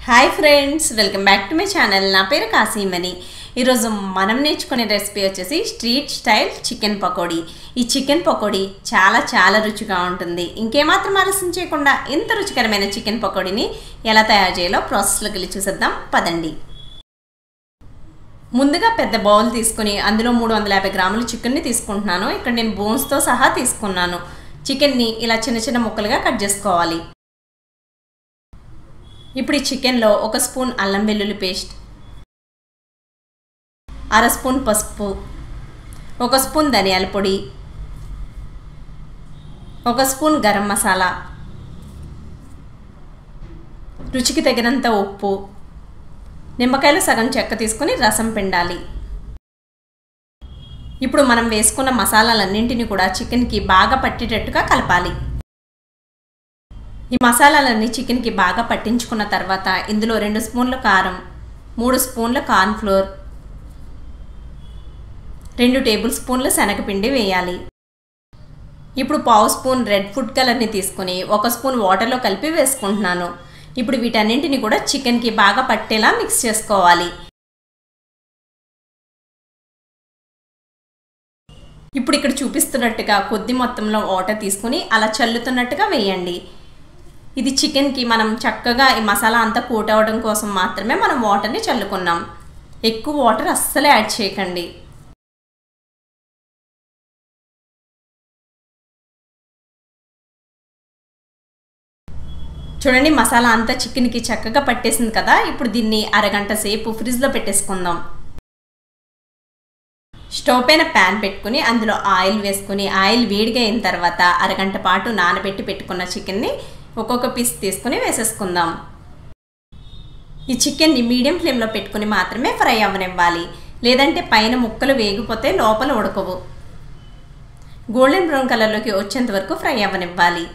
hi friends welcome back to my channel నా పేరు కాసీమణి ఈరోజు మనం నేర్చుకునే రెసిపీ వచ్చేసి స్ట్రీట్ స్టైల్ చికెన్ పకోడీ ఈ చికెన్ పకోడీ చాలా చాలా రుచిగా ఉంటుంది ఇంకేమాత్రం ఆలస్యం చేయకుండా ఇంత రుచికరమైన చికెన్ పకోడీని ఎలా తయారు చేయాలో ప్రాసెస్లోకి వెళ్ళి చూసేద్దాం పదండి ముందుగా పెద్ద బౌల్ తీసుకుని అందులో మూడు వందల యాభై గ్రాముల చికెన్ని తీసుకుంటున్నాను ఇక్కడ నేను బోన్స్తో సహా తీసుకున్నాను చికెన్ని ఇలా చిన్న చిన్న ముక్కలుగా కట్ చేసుకోవాలి ఇప్పుడు ఈ చికెన్లో ఒక స్పూన్ అల్లం వెల్లుల్లి పేస్ట్ అర స్పూన్ పసుపు ఒక స్పూన్ ధనియాల పొడి ఒక స్పూన్ గరం మసాలా రుచికి తగినంత ఉప్పు నిమ్మకాయలు సగం చెక్క తీసుకొని రసం పిండాలి ఇప్పుడు మనం వేసుకున్న మసాలాలన్నింటినీ కూడా చికెన్కి బాగా పట్టేటట్టుగా కలపాలి ఈ మసాలాలన్నీ చికెన్కి బాగా పట్టించుకున్న తర్వాత ఇందులో రెండు స్పూన్ల కారం మూడు స్పూన్ల కార్న్ఫ్లోర్ రెండు టేబుల్ స్పూన్ల శనగపిండి వేయాలి ఇప్పుడు పావు స్పూన్ రెడ్ ఫుడ్ కలర్ని తీసుకొని ఒక స్పూన్ వాటర్లో కలిపి వేసుకుంటున్నాను ఇప్పుడు వీటన్నింటిని కూడా చికెన్కి బాగా పట్టేలా మిక్స్ చేసుకోవాలి ఇప్పుడు ఇక్కడ చూపిస్తున్నట్టుగా కొద్ది మొత్తంలో వాటర్ తీసుకుని అలా చల్లుతున్నట్టుగా వేయండి ఇది చికెన్కి మనం చక్కగా ఈ మసాలా అంతా కోట్ అవ్వడం కోసం మాత్రమే మనం వాటర్ని చల్లుకున్నాం ఎక్కువ వాటర్ అస్సలే యాడ్ చేయకండి చూడండి మసాలా అంతా చికెన్కి చక్కగా పట్టేసింది కదా ఇప్పుడు దీన్ని అరగంట సేపు ఫ్రిడ్జ్లో పెట్టేసుకుందాం స్టవ్ పైన ప్యాన్ పెట్టుకుని అందులో ఆయిల్ వేసుకుని ఆయిల్ వేడిగా అయిన తర్వాత అరగంట పాటు నానబెట్టి పెట్టుకున్న చికెన్ని ఒక్కొక్క పీస్ తీసుకుని వేసేసుకుందాం ఈ చికెన్ని మీడియం ఫ్లేమ్లో పెట్టుకుని మాత్రమే ఫ్రై అవ్వనివ్వాలి లేదంటే పైన ముక్కలు వేగిపోతే లోపల ఉడకవు గోల్డెన్ బ్రౌన్ కలర్లోకి వచ్చేంత వరకు ఫ్రై అవ్వనివ్వాలి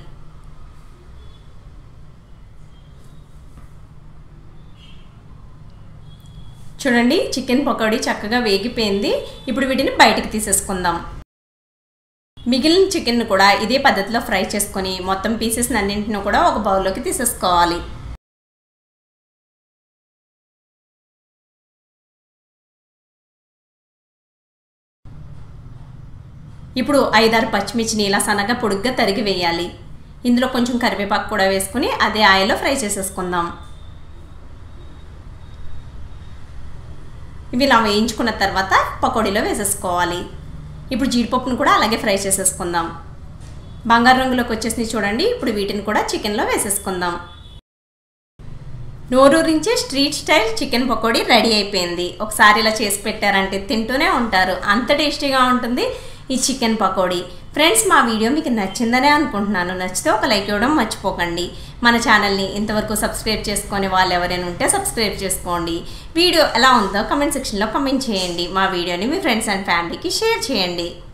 చూడండి చికెన్ పకోడీ చక్కగా వేగిపోయింది ఇప్పుడు వీటిని బయటకు తీసేసుకుందాం మిగిలిన చికెన్ కూడా ఇదే పద్ధతిలో ఫ్రై చేసుకొని మొత్తం పీసెస్ అన్నింటిని కూడా ఒక బౌల్లోకి తీసేసుకోవాలి ఇప్పుడు ఐదారు పచ్చిమిర్చిని ఇలా సన్నగా పొడుగ్గా తరిగి వేయాలి ఇందులో కొంచెం కరివేపాకు కూడా వేసుకుని అదే ఆయిల్లో ఫ్రై చేసేసుకుందాం ఇవి ఇలా వేయించుకున్న తర్వాత పకోడీలో వేసేసుకోవాలి ఇప్పుడు జీడిపప్పును కూడా అలాగే ఫ్రై చేసేసుకుందాం బంగారు రంగులోకి వచ్చేసి చూడండి ఇప్పుడు వీటిని కూడా చికెన్లో వేసేసుకుందాం నోరూరించే street style chicken pakodi ready అయిపోయింది ఒకసారి ఇలా చేసి పెట్టారంటే తింటూనే ఉంటారు అంత టేస్టీగా ఉంటుంది ఈ చికెన్ పకోడీ ఫ్రెండ్స్ మా వీడియో మీకు నచ్చిందనే అనుకుంటున్నాను నచ్చితే ఒక లైక్ ఇవ్వడం మర్చిపోకండి మన ఛానల్ని ఇంతవరకు సబ్స్క్రైబ్ చేసుకొని వాళ్ళు ఎవరైనా ఉంటే సబ్స్క్రైబ్ చేసుకోండి వీడియో ఎలా ఉందో కమెంట్ సెక్షన్లో కమెంట్ చేయండి మా వీడియోని మీ ఫ్రెండ్స్ అండ్ ఫ్యామిలీకి షేర్ చేయండి